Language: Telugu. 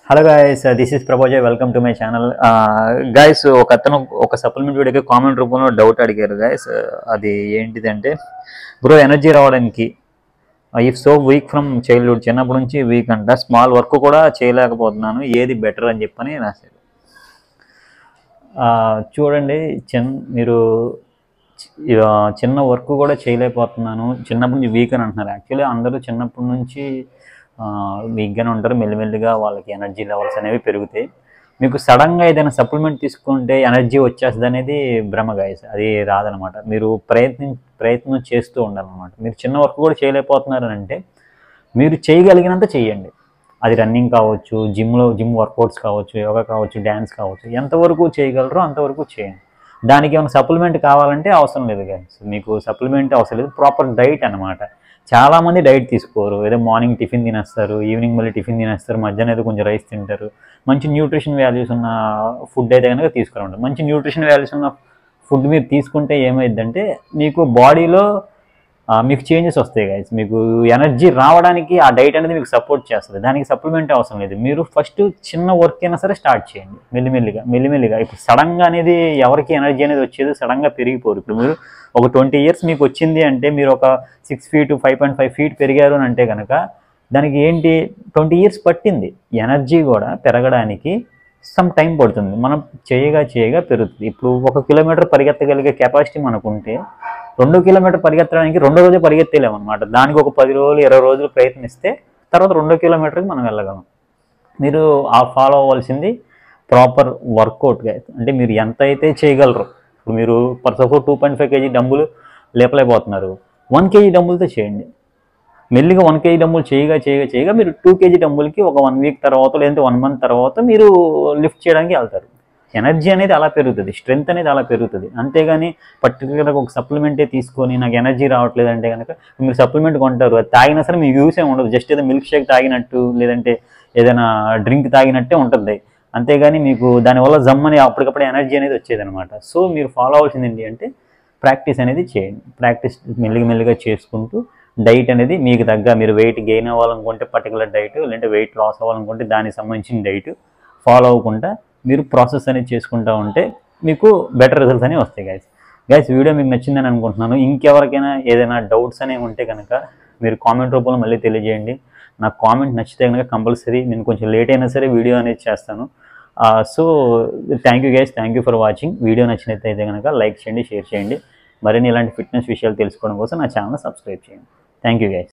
hello guys this is Prabhojay welcome to my channel guys ఒక అతను ఒక సప్లిమెంట్ వీడియోకి కామెంట్ రూపంలో డౌట్ అడిగారు గాయస్ అది ఏంటిదంటే బ్రో ఎనర్జీ రావడానికి if so weak from childhood చిన్నప్పటి నుంచి వీక్ అంట స్మాల్ వర్క్ కూడా చేయలేకపోతున్నాను ఏది బెటర్ అని చెప్పని రాశారు ఆ, చూడండి చిన్న మీరు చి- ఆ, చిన్న వర్క్ కూడా చేయలేకపోతున్నాను చిన్నప్పటి నుంచి వీక్ అని అంటున్నారు యాక్చువల్లీ అందరూ చిన్నప్పటి నుంచి వీక్గానే ఉంటారు మెల్లిమెల్లిగా వాళ్ళకి ఎనర్జీ లెవెల్స్ అనేవి పెరుగుతాయి మీకు సడన్గా ఏదైనా సప్లిమెంట్ తీసుకుంటే ఎనర్జీ వచ్చేస్తుంది అనేది భ్రమ గాయస్ అది రాదనమాట మీరు ప్రయత్నం ప్రయత్నం చేస్తూ ఉండాలన్నమాట మీరు చిన్న వర్క్ కూడా చేయలేకపోతున్నారు అని అంటే మీరు చేయగలిగినంత చేయండి అది రన్నింగ్ కావచ్చు జిమ్లో జిమ్ వర్కౌట్స్ కావచ్చు యోగా కావచ్చు డ్యాన్స్ కావచ్చు ఎంతవరకు చేయగలరో అంతవరకు చేయండి దానికి ఏమైనా సప్లిమెంట్ కావాలంటే అవసరం లేదు గైస్ మీకు సప్లిమెంట్ అవసరం లేదు ప్రాపర్ డైట్ అనమాట చాలామంది డైట్ తీసుకోరు ఏదో మార్నింగ్ టిఫిన్ తినేస్తారు ఈవినింగ్ మళ్ళీ టిఫిన్ తినేస్తారు మధ్యాహ్నం ఏదో కొంచెం రైస్ తింటారు మంచి న్యూట్రిషన్ వాల్యూస్ ఉన్న ఫుడ్ అయితే కనుక తీసుకురండి మంచి న్యూట్రిషన్ వాల్యూస్ ఉన్న ఫుడ్ మీరు తీసుకుంటే ఏమైందంటే మీకు బాడీలో ఆ, మీకు చేంజెస్ వస్తాయి గైస్ మీకు ఎనర్జీ రావడానికి ఆ డైట్ అనేది మీకు సపోర్ట్ చేస్తుంది దానికి సప్లిమెంట్ అవసరం లేదు మీరు ఫస్ట్ చిన్న వర్క్ అయినా సరే స్టార్ట్ చేయండి మెల్లిమెల్లిగా మెల్లిమెల్లిగా ఇప్పుడు సడన్గా అనేది ఎవరికి ఎనర్జీ అనేది వచ్చేది సడన్గా పెరిగిపోరు ఇప్పుడు మీరు ఒక ట్వంటీ ఇయర్స్ మీకు వచ్చింది అంటే మీరు ఒక six feet five point five feet పెరిగారు అని అంటే కనుక దానికి ఏంటి ట్వంటీ ఇయర్స్ పట్టింది ఎనర్జీ కూడా పెరగడానికి సమ్ టైం పడుతుంది మనం చేయగా చేయగా పెరుగుతుంది ఇప్పుడు ఒక కిలోమీటర్ పరిగెత్తగలిగే కెపాసిటీ మనకుంటే రెండు కిలోమీటర్ పరిగెత్తడానికి రెండో రోజే పరిగెత్తలేము అనమాట దానికి ఒక పది రోజులు ఇరవై రోజులు ప్రయత్నిస్తే తర్వాత రెండో కిలోమీటర్కి మనం వెళ్ళగలం మీరు ఆ ఫాలో అవ్వాల్సింది ప్రాపర్ వర్కౌట్గా అంటే మీరు ఎంత అయితే చేయగలరు ఇప్పుడు మీరు per suppose two point five KG డబ్బులు లేపలేకపోతున్నారు వన్ కేజీ డబ్బులతో చేయండి మెల్లిగా వన్ కేజీ డబ్బులు చేయగా చేయగా చేయగా మీరు టూ కేజీ డబ్బులకి ఒక వన్ వీక్ తర్వాత లేదంటే వన్ మంత్ తర్వాత మీరు లిఫ్ట్ చేయడానికి వెళ్తారు ఎనర్జీ అనేది అలా పెరుగుతుంది స్ట్రెంగ్త్ అనేది అలా పెరుగుతుంది అంతేగాని పర్టికులర్గా ఒక సప్లిమెంటే తీసుకొని నాకు ఎనర్జీ రావట్లేదు అంటే కనుక మీరు సప్లిమెంట్ కొంటారు అది తాగినా సరే మీకు యూస్ ఏమి ఉండదు జస్ట్ ఏదో మిల్క్ షేక్ తాగినట్టు లేదంటే ఏదైనా డ్రింక్ తాగినట్టే ఉంటుంది అంతేగాని మీకు దానివల్ల జమ్మని అప్పటికప్పుడు ఎనర్జీ అనేది వచ్చేదనమాట సో మీరు ఫాలో అవ్వాల్సింది ఏంటి అంటే ప్రాక్టీస్ అనేది చేయండి ప్రాక్టీస్ మెల్లిగా మెల్లిగా చేసుకుంటూ డైట్ అనేది మీకు తగ్గ మీరు వెయిట్ గెయిన్ అవ్వాలనుకుంటే పర్టికులర్ డైట్ లేదంటే వెయిట్ లాస్ అవ్వాలనుకుంటే దానికి సంబంధించిన డైట్ ఫాలో అవ్వకుండా మీరు ప్రాసెస్ అనేది చేసుకుంటూ ఉంటే మీకు బెటర్ రిజల్ట్స్ అనేవి వస్తాయి గైస్ గైస్ వీడియో మీకు నచ్చిందని అనుకుంటున్నాను ఇంకెవరికైనా ఏదైనా డౌట్స్ అనేవి ఉంటే కనుక మీరు కామెంట్ రూపంలో మళ్ళీ తెలియజేయండి నాకు కామెంట్ నచ్చితే కనుక కంపల్సరీ నేను కొంచెం లేట్ అయినా సరే వీడియో అనేది చేస్తాను so thank you guys thank you for watching video నచ్చినట్లయితే కనుక లైక్ చేయండి షేర్ చేయండి మరిన్ని ఇలాంటి ఫిట్నెస్ విషయాలు తెలుసుకోవడం కోసం నా ఛానల్ సబ్స్క్రైబ్ చేయండి థ్యాంక్ యూ గైస్